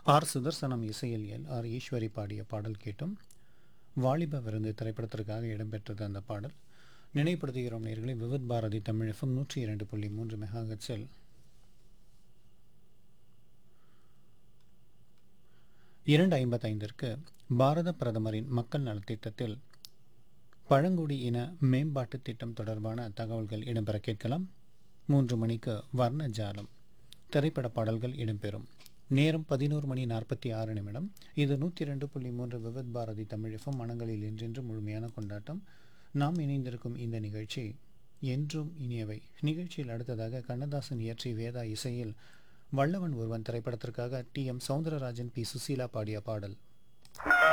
R Sudarshanam இசையில் L R Eswari பாடிய பாடல் கேட்டும் வாலிப விருந்து திரைப்படத்திற்காக இடம்பெற்றது அந்த பாடல் நினைப்படுத்துகிறோம் நேர்களை விவித் பாரதி தமிழ் எஃப்எம் நூற்றி இரண்டு புள்ளி மூன்று மெகாஹெட்ஸில் இரண்டு ஐம்பத்தைந்திற்கு பாரத பிரதமரின் மக்கள் நலத்திட்டத்தில் பழங்குடி இன மேம்பாட்டு திட்டம் தொடர்பான தகவல்கள் இடம்பெற கேட்கலாம் மூன்று மணிக்கு வர்ண ஜாலம் திரைப்பட பாடல்கள் இடம்பெறும் நேரம் பதினோரு மணி நாற்பத்தி ஆறு நிமிடம் இது நூற்றி ரெண்டு புள்ளி மூன்று விவித் பாரதி தமிழ் எஃப்எம் மனங்களில் என்றென்று முழுமையான கொண்டாட்டம் நாம் இணைந்திருக்கும் இந்த நிகழ்ச்சி என்றும் இனியவை நிகழ்ச்சியில் அடுத்ததாக கண்ணதாசன் இயற்றி வேதா இசையில் வல்லவன் ஒருவன் திரைப்படத்திற்காக T M Soundararajan P Susheela பாடிய பாடல்